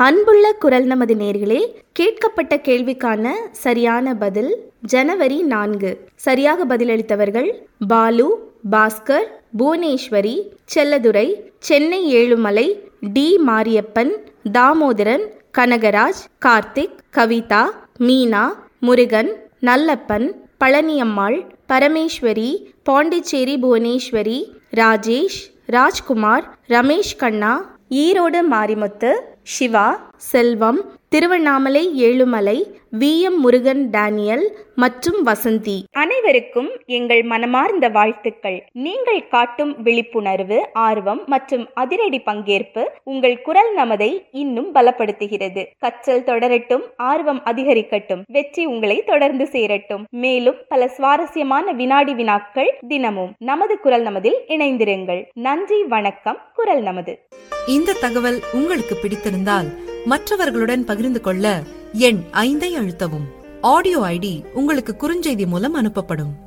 அன்புள்ள குரல் நமது நேர்களே கேட்கப்பட்ட கேள்விக்கான சரியான பதில் ஜனவரி நான்கு சரியாக பதிலளித்தவர்கள் Balu Bhaskar Bhuvaneswari Chelladurai Chennai Ezhumalai T Mariappan Damodaran Kanagaraj Karthik Kavitha Meena Murugan Nallappan Palaniammal Parameswari Pondicherry Bhuvaneswari Rajesh Rajkumar Ramesh Kanna Erode Marimuthu Siva Selvam Tiruvannamalai Ezhumalai V M Murugan Daniel மற்றும் வசந்தி அனைவருக்கும் எங்கள் மனமார்ந்த வாழ்த்துக்கள் நீங்கள் காட்டும் விழிப்புணர்வு ஆர்வம் மற்றும் அதிரடி பங்கேற்பு உங்கள் குரல் நமதை இன்னும் பலப்படுத்துகிறது கற்றல் தொடரட்டும் ஆர்வம் அதிகரிக்கட்டும் வெற்றி உங்களை தொடர்ந்து சேரட்டும் மேலும் பல சுவாரஸ்யமான வினாடி வினாக்கள் தினமும் நமது குரல் நமதில் இணைந்திருங்கள் நன்றி வணக்கம் குரல் நமது இந்த தகவல் உங்களுக்கு பிடித்திருந்தால் மற்றவர்களுடன் பகிர்ந்து கொள்ள எண் ஐந்தை அழுத்தவும் ஆடியோ ஐடி உங்களுக்கு குறுஞ்செய்தி மூலம் அனுப்பப்படும்